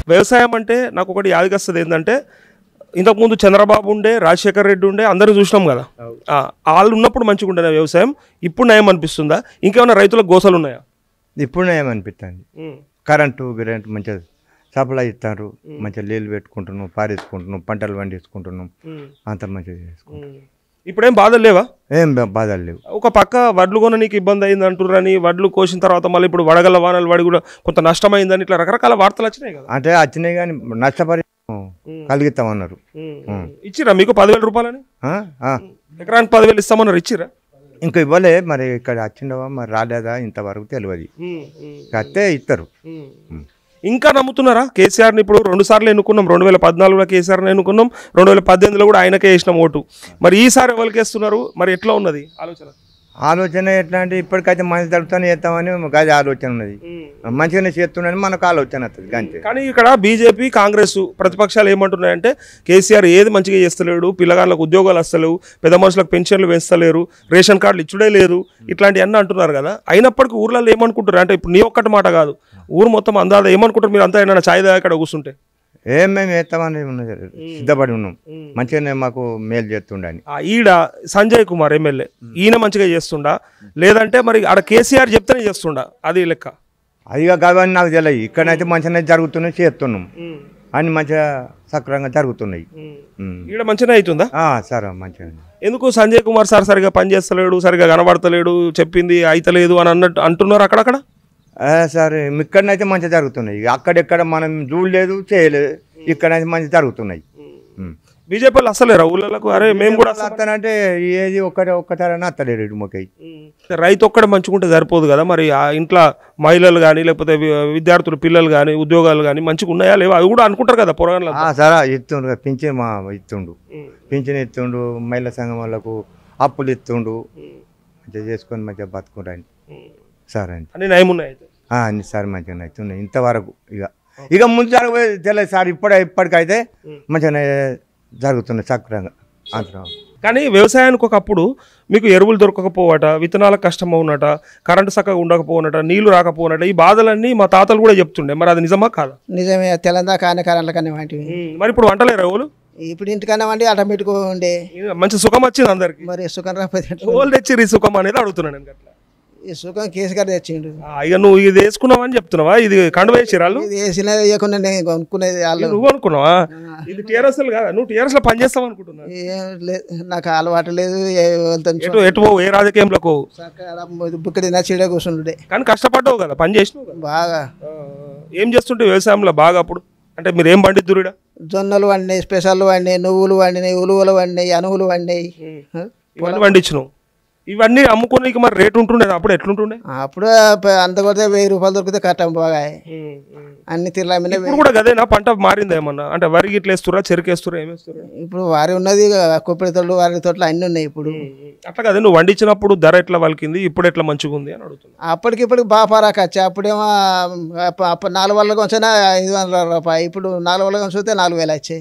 వ్యవసాయం అంటే నాకు ఒకటి యాదగస్తుంది ఏంటంటే ఇంతకుముందు చంద్రబాబు ఉండే రాజశేఖర్ రెడ్డి ఉండే అందరూ చూసినాం కదా ఆ, వాళ్ళు ఉన్నప్పుడు మంచిగా ఉండే వ్యవసాయం ఇప్పుడు నయం అనిపిస్తుందా ఇంకేమైనా రైతులకు గోసలు ఉన్నాయా ఇప్పుడు ఏమనిపిస్తుంది కరెంటు గిరెంటు మంచిగా సప్లై ఇస్తారు మంచిగా నీళ్ళు పెట్టుకుంటున్నాం పారేసుకుంటున్నాం పంటలు పండించుకుంటున్నాం అంత మంచిగా చేసుకుంటాం ఇప్పుడేం బాధలు లేవా ఏం బా- బాధలు లేవు ఒక పక్క వడ్లు కొన నీకు ఇబ్బంది అయింది అంటుర్రని వడ్లు కోసిన తర్వాత మళ్ళీ ఇప్పుడు వడగల వానలు పడి కూడా కొంత నష్టమైందని ఇట్లా రకరకాల వార్తలు వచ్చినాయి కదా అంటే వచ్చినాయి కానీ నష్టపరి కలిగిస్తామన్నారు ఇచ్చిరా మీకు పదివేల రూపాయలని ఆ? ఆ. ఎకరానికి పదివేలు ఇస్తామన్నారు ఇచ్చిరా ఇంకా ఇవ్వలే మరి ఇక్కడ వచ్చిండవా మరి రాలేదా ఇంతవరకు తెలియదు కట్టే ఇస్తారు ఇంకా నమ్ముతున్నారా కేసీఆర్ని ఇప్పుడు రెండు సార్లు ఎన్నుకున్నాం రెండు వేల పద్నాలుగులో కేసీఆర్ని ఎన్నుకున్నాం రెండు వేల పద్దెనిమిదిలో కూడా ఆయనకే వేసినాం ఓటు మరి ఈసారి ఎవరికి వేస్తున్నారు మరి ఎట్లా ఉన్నది ఆలోచన ఆలోచన ఎట్లా అంటే ఇప్పటికైతే మంచి తడుపుతానే చేస్తామని గది ఆలోచన ఉన్నది మంచిగానే చేస్తున్నాడని మనకు ఆలోచన వస్తుంది అంతే కానీ ఇక్కడ బీజేపీ కాంగ్రెస్ ప్రతిపక్షాలు ఏమంటున్నాయంటే కేసీఆర్ ఏది మంచిగా చేస్తలేడు పిల్లగాళ్ళకు ఉద్యోగాలు వస్తలేవు పెద్ద మనుషులకు పెన్షన్లు పెంచలేరు రేషన్ కార్డులు ఇచ్చుడే లేదు ఇట్లాంటివన్నీ అంటున్నారు కదా అయినప్పటికీ ఊర్లలో ఏమనుకుంటారు అంటే ఇప్పుడు నీ ఒక్కటి మాట కాదు ఊరు మొత్తం అందాద ఏమనుకుంటారు మీరు అంతా ఏమైనా ఛాయ్ దాకా ఇక్కడ కూర్చుంటే ఏం మేము వేస్తామని ఉన్నది సిద్ధపడి ఉన్నాం మంచిగానే మాకు మేలు చేస్తుండని ఆ ఈడ సంజయ్ కుమార్ ఎమ్మెల్యే ఈయన మంచిగా చేస్తుండా లేదంటే మరి ఆడ కేసీఆర్ చెప్తేనే చేస్తుండా అది లెక్క అదిగా కావని నాకు తెలియదు ఇక్కడైతే మంచిగానే జరుగుతున్నాయి చేస్తున్నాం అన్ని మంచిగా సక్రంగా జరుగుతున్నాయి ఉమ్. ఈడ మంచిగా అవుతుందా ఆ, సరే మంచిగా ఎందుకు సంజయ్ కుమార్ సార్ సరిగా పనిచేస్తలేడు సరిగా కనబడతలేడు చెప్పింది అయితలేదు అని అన్నట్టు అంటున్నారు అక్కడక్కడ ఆ, సరే ఇక్కడనైతే మంచిగా జరుగుతున్నాయి ఇక అక్కడెక్కడ మనం చూడలేదు చేయలేదు ఇక్కడైతే మంచిగా జరుగుతున్నాయి ఉమ్. బీజేపీ వాళ్ళు అసలేరా ఊళ్ళకు అరే మేము కూడా వస్తాం. వస్తానంటే ఏది ఒక్కటే ఒక్కసారి అత్తలేడు ఇటు మొక్కై రైతు ఒక్కడే మంచుకుంటే సరిపోదు కదా మరి ఆ ఇంట్లో మహిళలు కానీ లేకపోతే వి- విద్యార్థులు పిల్లలు కానీ ఉద్యోగాలు కానీ మంచిగా ఉన్నాయా లేవా అవి కూడా అనుకుంటారు కదా పొరగాన్లు ఆ, సరే ఇస్తుండు పింఛన్ మా ఇస్తుండు పింఛన్ ఇస్తుండు మహిళా సంఘం వాళ్ళకు అప్పులు ఇస్తుండు మంచిగా చేసుకొని మంచిగా బతుకుంటాను సరే అండి అన్ని నయం ఉన్నాయి అయితే ఆ, అన్ని సార్ మంచిగా అవుతున్నాయి ఇంతవరకు ఇక ఇక ముందు జరగబోయేది తెలియదు సార్ ఇప్పుడే ఇప్పటికైతే మంచిగానే జరుగుతున్నాయి సక్రంగా అంతరం కానీ వ్యవసాయానికి ఒకప్పుడు మీకు ఎరువులు దొరకకపోవట విత్తనాలకు కష్టం అవునట కరెంటు చక్కగా ఉండకపోనట నీళ్లు రాకపోనట ఈ బాధలన్నీ మా తాతలు కూడా చెప్తుండే మరి అది నిజమా కాదా నిజమే తెలంగాణ కాని కరెంట్ల కన్నా వంటివి మరి ఇప్పుడు వంటలేరు ఎవరు ఇప్పుడు ఇంటికన్నా వండి ఆటోమేటిక్ ఉండే మంచి సుఖం వచ్చింది అందరికి మరి సుఖం రాకపోతే ఎట్లా? ఎవరు తెచ్చిర్రు ఈ సుఖం అనేది అడుగుతున్నాను నేను అట్లా ఈ సుఖం కేసీఆర్ తెచ్చిండు ఆ, ఇక నువ్వు ఇది వేసుకున్నావని చెప్తున్నావా ఇది కండు వేసిరాళ్ళు ఇది వేసిన వేయకుండా నేను కొనుక్కునేది వాళ్ళు నువ్వు అనుకున్నావా ఇది టీఆర్ఎస్ కాదా నువ్వు టీఆర్ఎస్ లో పని చేస్తావు అనుకుంటున్నా ఏం లేదు నాకు అలవాటు లేదు ఏ- వాళ్ళతో ఎటు ఎటు పోవు ఏ రాజకీయంలో పోవు బుక్క తిన్నా చీడ కూర్చుండే కానీ కష్టపడ్డావు కదా పని చేసినావు కదా బాగా ఆ, ఏం చేస్తుంటే వ్యవసాయంలో బాగా అప్పుడు అంటే మీరు ఏం పండిద్దురుడా జొన్నలు వండినాయి స్పెషల్ వండినాయి నువ్వులు వండినాయి ఉలువలు వండినాయి అనువులు వండినాయి ఆ? ఇవన్నీ పండించినావు ఇవన్నీ అమ్ముకోనికి మరి రేటు ఉంటుండే అప్పుడు ఎట్లుంటుండే అప్పుడు ప- అంత కొడితే వెయ్యి రూపాయలు దొరికితే కట్టం బాగా అన్ని తిరలా మీద ఇప్పుడు కూడా గదేనా పంట మారిందా ఏమన్నా అంటే వరి గిట్ల వేస్తురా చెరుకు వేస్తురా ఏం వేస్తురా ఇప్పుడు వారి ఉన్నది కొబ్బరి తోటలు వారి తోటలు అన్ని ఉన్నాయి ఇప్పుడు అట్లా కదా నువ్వు వండించినప్పుడు ధర ఎట్లా వలికింది ఇప్పుడు ఎట్లా మంచిగా ఉంది అని అడుగుతున్నా అప్పటికి ఇప్పటికి బాగా పరాకు వచ్చాయి అప్పుడేమో అప్ప- అప్పుడు నాలుగు వందల కొంచెం ఐదు వందల రూపాయలు ఇప్పుడు నాలుగు వందల కొంచెం వస్తే నాలుగు వేలు వచ్చాయి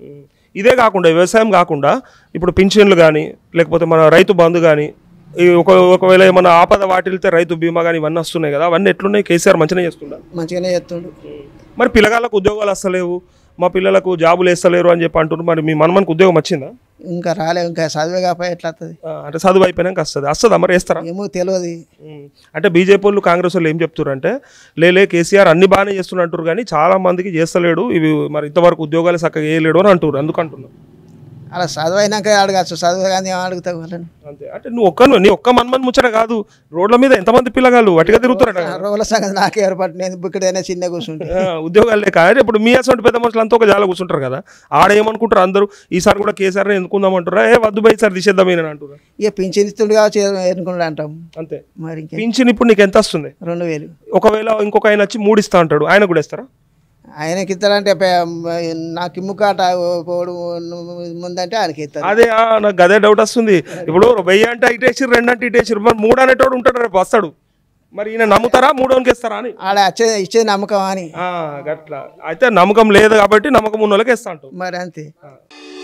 ఇదే కాకుండా వ్యవసాయం కాకుండా ఇప్పుడు పింఛన్లు కానీ లేకపోతే మన రైతు బంధు కానీ ఈ ఒక ఒకవేళ ఏమైనా ఆపద వాటిల్తే రైతు బీమా కానీ ఇవన్నీ వస్తున్నాయి కదా అవన్నీ ఎట్లున్నాయి కేసీఆర్ మంచిగా చేస్తుండ మంచిగానే చేస్తుండు మరి పిల్లగాళ్ళకు ఉద్యోగాలు వస్తలేవు మా పిల్లలకు జాబులు వేస్తలేరు అని చెప్పి అంటున్నారు మరి మీ మనమనికి ఉద్యోగం వచ్చిందా ఇంకా రాలే ఇంకా చదివే కాకపోతే ఎట్లా వస్తుంది ఆ, అంటే చదువు అయిపోయినాక వస్తుంది వస్తుందా మరి వేస్తారా ఏమో తెలియదు అంటే బీజేపీ వాళ్ళు కాంగ్రెస్ వాళ్ళు ఏం చెప్తున్నారు అంటే లేలే కేసీఆర్ అన్ని బాగానే చేస్తున్నట్టు కానీ చాలా మందికి చేస్తలేడు ఇవి మరి ఇంతవరకు ఉద్యోగాలు చక్కగా వేయలేడు అని అంటారు అందుకు అంటున్నాను అలా చదువు అయినాక అడగచ్చు చదువు కానీ ఏం అడుగుతావు వాళ్ళని అంతే అంటే నువ్వు ఒక్క నీ ఒక్క మన్మన్ ముచ్చట కాదు రోడ్ల మీద ఎంతమంది పిల్లగాళ్ళు వటిగా తిరుగుతారట ఆ రోజుల సంగతి నాకే ఏర్పాటు నేను ఇక్కడైనా చిన్న కూర్చుంటే ఆ, ఉద్యోగాలు లేక అదే ఇప్పుడు మీ అసలు పెద్ద మనుషులు అంతా ఒక జాల కూర్చుంటారు కదా ఆడ ఏమనుకుంటారు అందరూ ఈసారి కూడా కేసీఆర్ ఎన్నుకుందాం అంటారా ఏ వద్దు బై సార్ తీసేద్దాం ఈయన అంటారు ఇక పింఛన్ ఇస్తుండు కావచ్చు ఎన్నుకుంటా అంటాం అంతే మరి ఇంకే పింఛన్ ఇప్పుడు నీకు ఎంత వస్తుంది రెండు వేలు ఒకవేళ ఇంకొక ఆయన వచ్చి మూడు ఇస్తా అంటాడు ఆయన కూడా ఇస్తారా ఆయనకి ఇస్తారంటే పే- నాకు ఇమ్ము కాట ఒకడు ముందంటే ఆయనకి ఇస్తారు అదే ఆ, నాకు అదే డౌట్ వస్తుంది ఇప్పుడు వెయ్యి అంటే ఇటేసిరు రెండు అంటే ఇటేసిరు మరి మూడు అనేటోడు ఉంటాడు రేపు వస్తాడు మరి ఈయన నమ్ముతారా మూడోనికి ఇస్తారా అని ఆడ వచ్చే ఇచ్చే నమ్మకం అని ఆ, గట్లా అయితే నమ్మకం లేదు కాబట్టి నమ్మకం ఉన్న వాళ్ళకి ఇస్తా అంటావు మరి అంతే